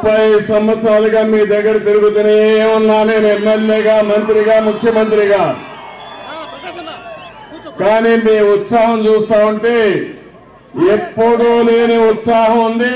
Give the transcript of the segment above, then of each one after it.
ముప్పై సంవత్సరాలుగా మీ దగ్గర తిరుగుతూనే ఉన్నా నేను ఎమ్మెల్యేగా మంత్రిగా ముఖ్యమంత్రిగా కానీ మీ ఉత్సాహం చూస్తా ఉంటే ఎప్పుడూ లేని ఉత్సాహం ఉంది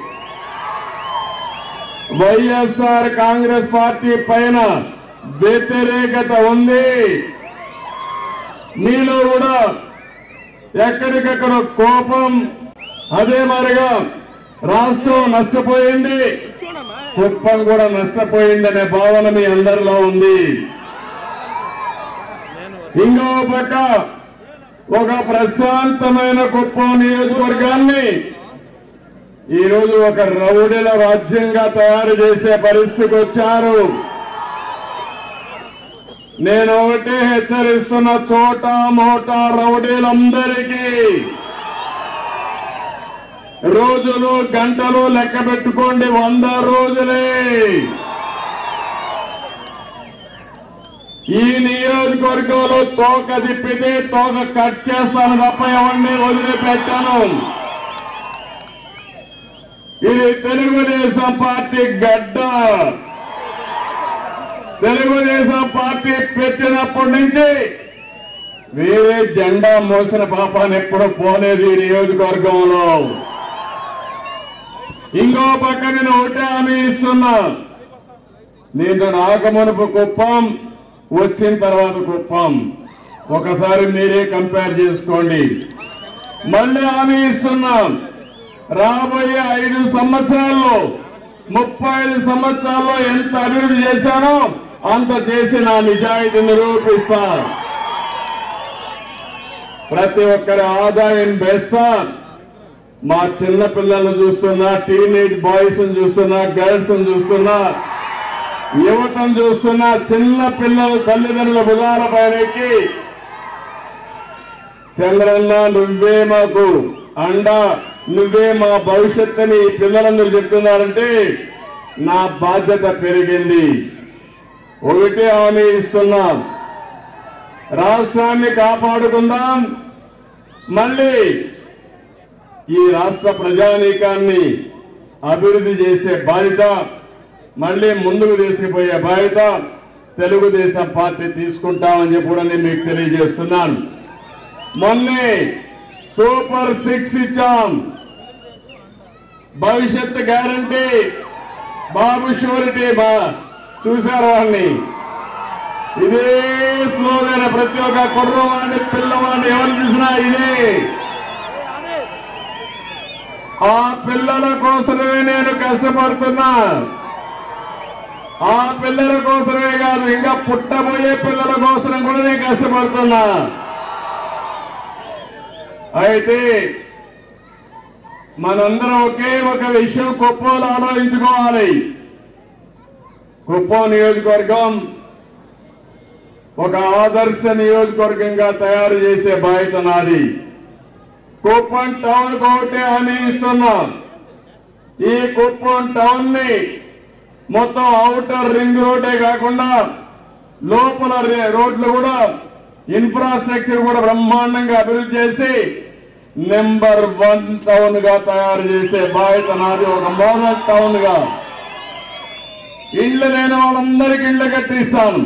వైఎస్ఆర్ కాంగ్రెస్ పార్టీ పైన వ్యతిరేకత ఉంది మీలో కూడా ఎక్కడికక్కడ కోపం అదే మరిగా రాష్ట్రం నష్టపోయింది కుప్పం కూడా నష్టపోయిందనే భావన మీ అందరిలో ఉంది ఇంకో పక్క ఒక ప్రశాంతమైన కుప్పం నియోజకవర్గాన్ని ఈ రోజు ఒక రౌడీల రాజ్యంగా తయారు చేసే పరిస్థితికి వచ్చారు నేను ఒకటే హెచ్చరిస్తున్న చోట మోట రౌడీలందరికీ రోజులు గంటలు లెక్క పెట్టుకోండి వంద రోజులే ఈ నియోజకవర్గంలో తోక తిప్పితే తోక కట్ చేస్తాను తప్ప ఎవరిని వదిలిపెట్టాను ఇది తెలుగుదేశం పార్టీ గడ్డ తెలుగుదేశం పార్టీ పెట్టినప్పటి నుంచి వేరే జెండా మోసిన పాపాన్ని ఎప్పుడు పోలేదు ఈ నియోజకవర్గంలో ఇంకో పక్క నేను ఒకటే హామీ ఇస్తున్నా నేను రాకమునుపు కుప్పం వచ్చిన తర్వాత కుప్పం ఒకసారి మీరే కంపేర్ చేసుకోండి మళ్ళీ హామీ ఇస్తున్నాం రాబోయే ఐదు సంవత్సరాల్లో ముప్పై ఐదు సంవత్సరాల్లో ఎంత అభివృద్ధి చేశానో అంత చేసి నా నిజాయితీ నిరూపిస్తా ప్రతి ఒక్కరి ఆదాయం వేస్తా మా చిన్న పిల్లలను చూస్తున్నా టీనేజ్ బాయ్స్ చూస్తున్నా గర్ల్స్ చూస్తున్నా యువతను చూస్తున్నా చిన్న పిల్లల తల్లిదండ్రుల బుధాల పైనకి చంద్రన్న నువ్వే మాకు అండ నువ్వే మా భవిష్యత్తుని ఈ పిల్లలందరూ చెప్తున్నారంటే నా బాధ్యత పెరిగింది ఒకటే హామీ ఇస్తున్నాం రాష్ట్రాన్ని కాపాడుకుందాం మళ్ళీ ఈ రాష్ట్ర ప్రజానీకాన్ని అభివృద్ధి చేసే బాధ్యత మళ్ళీ ముందుకు తీసుకుపోయే బాధ్యత తెలుగుదేశం పార్టీ తీసుకుంటామని చెప్పి కూడా నేను మీకు తెలియజేస్తున్నాను మొన్నే సూపర్ సిక్స్ ఇచ్చాం భవిష్యత్ గ్యారంటీ బాబు షూరిటీ బా చూశారు వాళ్ళని ఇదే స్లోగన్ ప్రతి ఒక్క కుర్రవాడిని పిల్లవాడిని ఎవరు చూసినా ఇదే ఆ పిల్లల కోసమే నేను కష్టపడుతున్నా ఆ పిల్లల కోసమే కాదు ఇంకా పుట్టబోయే పిల్లల కోసం కూడా నేను కష్టపడుతున్నా అయితే మనందరం ఒకే ఒక విషయం కుప్పంలో ఆలోచించుకోవాలి కుప్పం నియోజకవర్గం ఒక ఆదర్శ నియోజకవర్గంగా తయారు చేసే బాధ్యత నాది కుప్పం టౌన్ ఒకటే హామీ ఇస్తున్నా ఈ కుప్పం టౌన్ ని మొత్తం అవుటర్ రింగ్ రోడ్డే కాకుండా లోపల రే- రోడ్లు కూడా ఇన్ఫ్రాస్ట్రక్చర్ కూడా బ్రహ్మాండంగా అభివృద్ధి చేసి నెంబర్ వన్ టౌన్ గా తయారు చేసే బాధ్యత నాది ఒక మోడల్ టౌన్ గా ఇళ్లు లేని వాళ్ళందరికీ ఇళ్లు కట్టిస్తాను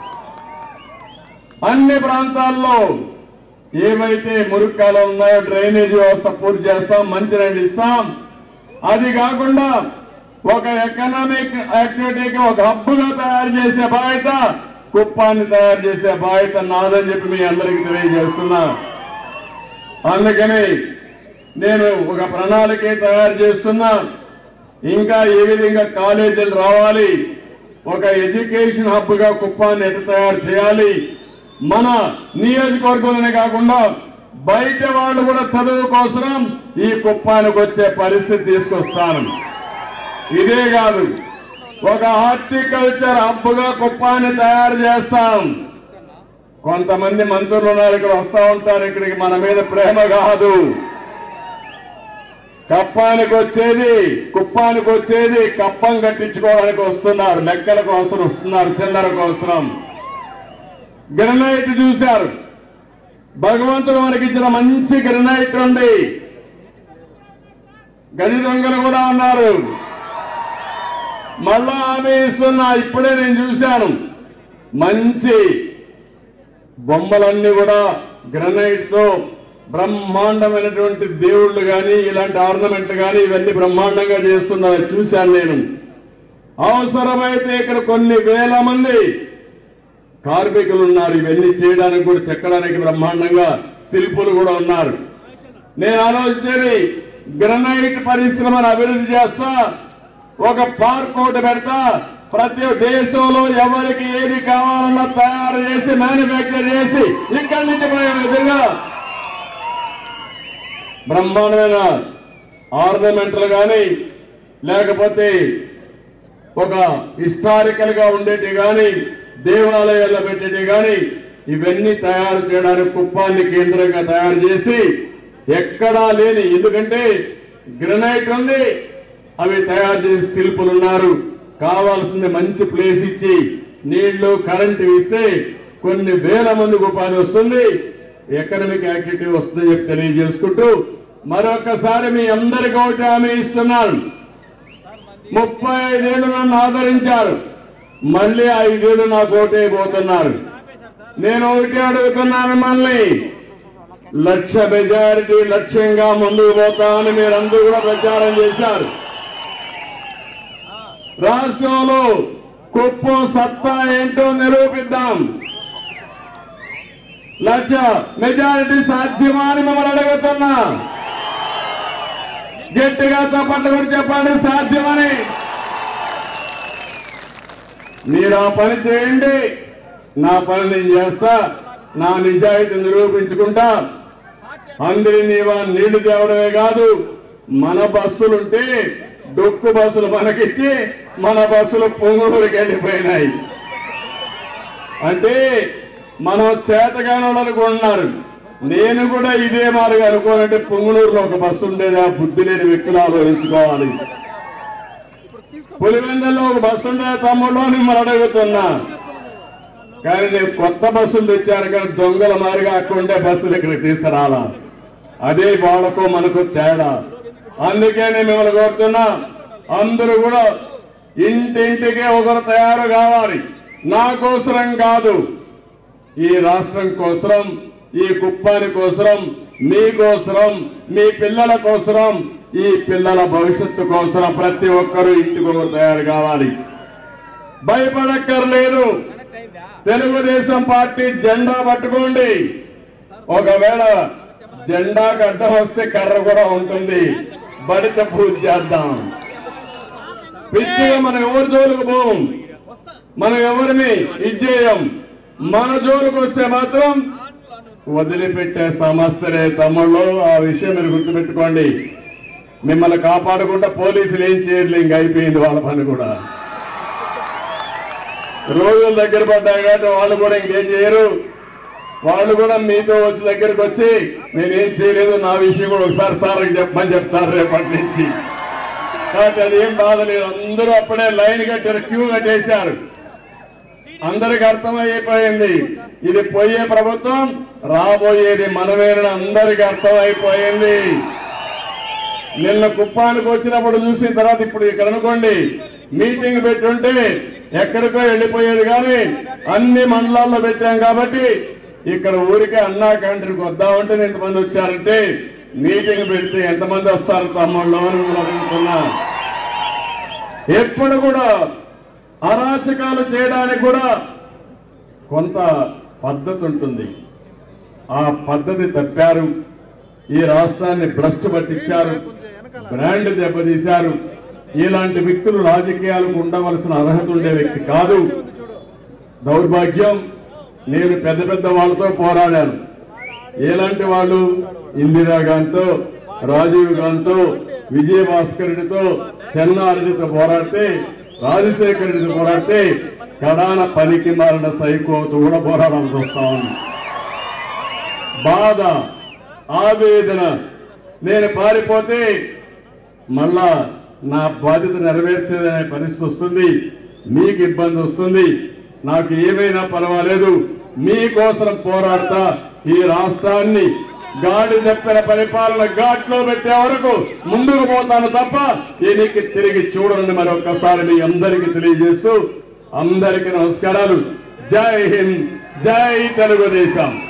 అన్ని ప్రాంతాల్లో ఏవైతే మురుక్కాలు ఉన్నాయో డ్రైనేజీ వ్యవస్థ పూర్తి చేస్తాం మంచినీళ్ళు ఇస్తాం అది కాకుండా ఒక ఎకనామిక్ యాక్టివిటీకి ఒక హబ్బుగా తయారు చేసే బాధ్యత కుప్పాన్ని తయారు చేసే బాధ్యత నాదని చెప్పి మీ అందరికీ తెలియజేస్తున్నా అందుకని నేను ఒక ప్రణాళిక తయారు చేస్తున్నా ఇంకా ఏ విధంగా కాలేజీలు రావాలి ఒక ఎడ్యుకేషన్ హబ్ గా కుప్పాన్ని ఎట్లా తయారు చేయాలి మన నియోజకవర్గంలోనే కాకుండా బయట వాళ్ళు కూడా చదువు కోసం ఈ కుప్పానికి వచ్చే పరిస్థితి తీసుకొస్తాను ఇదే కాదు ఒక హార్టికల్చర్ హబ్ గా కుప్పాన్ని తయారు చేస్తాం కొంతమంది మంత్రులు ఉన్నారు ఇక్కడ వస్తా ఉంటారు ఇక్కడికి మన మీద ప్రేమ కాదు కప్పానికి వచ్చేది కుప్పానికి వచ్చేది కప్పం కట్టించుకోవడానికి వస్తున్నారు లెక్కల కోసం వస్తున్నారు చిల్లర కోసం గ్రనైట్ చూశారు భగవంతుడు మనకి ఇచ్చిన మంచి గ్రనైట్ ఉంది గది దొంగలు కూడా ఉన్నారు మళ్ళా హామీ ఇస్తున్నా ఇప్పుడే నేను చూశాను మంచి బొమ్మలన్నీ కూడా గ్రనైట్ తో బ్రహ్మాండమైనటువంటి దేవుళ్ళు గాని ఇలాంటి ఆర్నమెంట్ గాని ఇవన్నీ బ్రహ్మాండంగా చేస్తున్నారు చూశాను నేను అవసరమైతే ఇక్కడ కొన్ని వేల మంది కార్మికులు ఉన్నారు ఇవన్నీ చేయడానికి కూడా చెక్కడానికి బ్రహ్మాండంగా శిల్పులు కూడా ఉన్నారు నేను ఆలోచించేది గ్రనైట్ పరిశ్రమను అభివృద్ధి చేస్తా ఒక పార్క్ ఒకటి పెడతా ప్రతి దేశంలో ఎవరికి ఏది కావాలన్నా తయారు చేసి మ్యానుఫ్యాక్చర్ చేసి ఇక్కడి నుంచి పోయే విధంగా బ్రహ్మాండమైన ఆర్నమెంట్లు కానీ లేకపోతే ఒక హిస్టారికల్ గా ఉండేటి గాని దేవాలయాల్లో పెట్టేటి గాని ఇవన్నీ తయారు చేయడానికి కుప్పాన్ని కేంద్రంగా తయారు చేసి ఎక్కడా లేని ఎందుకంటే గ్రనైట్ ఉంది అవి తయారు చేసి శిల్పులు ఉన్నారు కావాల్సింది మంచి ప్లేస్ ఇచ్చి నీళ్లు కరెంటు ఇస్తే కొన్ని వేల మందికి ఉపాధి వస్తుంది ఎకనామిక్ యాక్టివిటీ వస్తుందని చెప్పి తెలియజేసుకుంటూ మరొకసారి మీ అందరికీ ఒకటి హామీ ఇస్తున్నాను ముప్పై ఐదేళ్లు నన్ను ఆదరించారు మళ్ళీ ఐదేళ్లు నాకు ఓటైపోతున్నారు నేను ఒకటి అడుగుతున్నా మిమ్మల్ని లక్ష మెజారిటీ లక్ష్యంగా ముందుకు పోతామని మీరందరూ కూడా ప్రచారం చేశారు రాష్ట్రంలో కుప్పం సత్తా ఏంటో నిరూపిద్దాం లక్ష మెజారిటీ సాధ్యమా అని మిమ్మల్ని అడుగుతున్నా గట్టిగా చప్పట్లు కూడా చెప్పండి సాధ్యమని మీరు ఆ పని చేయండి నా పని నేను చేస్తా నా నిజాయితీ నిరూపించుకుంటా అందరి నీవా నీళ్లు తేవడమే కాదు మన బస్సులుంటే డొక్కు బస్సులు మనకిచ్చి మన బస్సులు పొంగులూరుకి వెళ్ళిపోయినాయి అంటే మనం చేతగాని వాళ్ళు అనుకుంటున్నారు నేను కూడా ఇదే మాదిరిగా అనుకోనంటే పొంగునూరులో ఒక బస్సు ఉండేది ఆ బుద్ధి లేని వ్యక్తులు ఆలోచించుకోవాలి పులివెందులో ఒక బస్సు ఉండే తమ్ముడు అని మిమ్మల్ని అడుగుతున్నా కానీ నేను కొత్త బస్సులు తెచ్చారు కానీ దొంగల మారిగా అక్కడ ఉండే బస్సులు ఇక్కడికి తీసుకురాలా అదే వాళ్ళకు మనకు తేడా అందుకే నేను మిమ్మల్ని కోరుతున్నా అందరూ కూడా ఇంటింటికి ఒకరు తయారు కావాలి నా కోసరం కాదు ఈ రాష్ట్రం కోసరం ఈ కుప్పాని కోసరం మీ కోసరం మీ పిల్లల కోసరం ఈ పిల్లల భవిష్యత్తు కోసరం ప్రతి ఒక్కరూ ఇంటికి ఒకరు తయారు కావాలి భయపడక్కర్లేదు తెలుగుదేశం పార్టీ జెండా పట్టుకోండి ఒకవేళ జెండాకు అడ్డం వస్తే కర్ర కూడా ఉంటుంది బడిత పూజ చేద్దాం పిచ్చిగా మనం ఎవరి జోలికి పోం మనం ఎవరిని ఇచ్చేయం మన జోలికి వస్తే మాత్రం వదిలిపెట్టే సమస్యలే తమ్ముళ్ళు ఆ విషయం మీరు గుర్తుపెట్టుకోండి మిమ్మల్ని కాపాడకుండా పోలీసులు ఏం చేయర్లే ఇంక అయిపోయింది వాళ్ళ పని కూడా రోజులు దగ్గర పడ్డాయి కాబట్టి వాళ్ళు కూడా ఇంకేం చేయరు వాళ్ళు కూడా మీతో వచ్చి దగ్గరికి వచ్చి నేనేం చేయలేదు నా విషయం కూడా ఒకసారి సార్కి చెప్పమని చెప్తారు రేపటి నుంచి కాబట్టి అది ఏం బాధ లేదు అందరూ అప్పుడే లైన్ కట్టారు క్యూ కట్టేశారు అందరికి అర్థమైపోయింది ఇది పోయే ప్రభుత్వం రాబోయేది మనమేనని అందరికి అర్థమైపోయింది నిన్న కుప్పానికి వచ్చినప్పుడు చూసిన తర్వాత ఇప్పుడు ఇక్కడ అనుకోండి మీటింగ్ పెట్టుంటే ఎక్కడికో వెళ్ళిపోయేది కానీ అన్ని మండలాల్లో పెట్టాం కాబట్టి ఇక్కడ ఊరికే అన్నా క్యాంటీన్కి వద్దామంటే ఎంతమంది వచ్చారంటే మీటింగ్ పెడితే ఎంతమంది వస్తారు తమ్ముళ్ళు అని మిమ్మల్ని అడుగుతున్నా ఎప్పుడు కూడా అరాచకాలు చేయడానికి కూడా కొంత పద్ధతి ఉంటుంది ఆ పద్ధతి తప్పారు ఈ రాష్ట్రాన్ని భ్రష్టు పట్టించారు బ్రాండ్ దెబ్బతీశారు ఇలాంటి వ్యక్తులు రాజకీయాలకు ఉండవలసిన అర్హత ఉండే వ్యక్తి కాదు దౌర్భాగ్యం నేను పెద్ద పెద్ద వాళ్ళతో పోరాడాను ఎలాంటి వాళ్ళు ఇందిరా గాంధీతో రాజీవ్ గాంధీతో విజయభాస్కర్ రెడ్డితో చెన్నారెడ్డితో పోరాడితే రాజశేఖర రెడ్డితో పోరాడితే కడాన పనికి మారిన సైకోతో కూడా పోరాడాల్సి వస్తా ఉంది బాధ ఆవేదన నేను పారిపోతే మళ్ళా నా బాధ్యత నెరవేర్చేదనే పరిస్థితి వస్తుంది మీకు ఇబ్బంది వస్తుంది నాకు ఏమైనా పర్వాలేదు మీకోసం పోరాడతా ఈ రాష్ట్రాన్ని గాడి చెప్పిన పరిపాలన ఘాట్లో పెట్టే వరకు ముందుకు పోతాను తప్ప దీనికి తిరిగి చూడండి మరొకసారి మీ అందరికీ తెలియజేస్తూ అందరికీ నమస్కారాలు జై హింద్ జై తెలుగుదేశం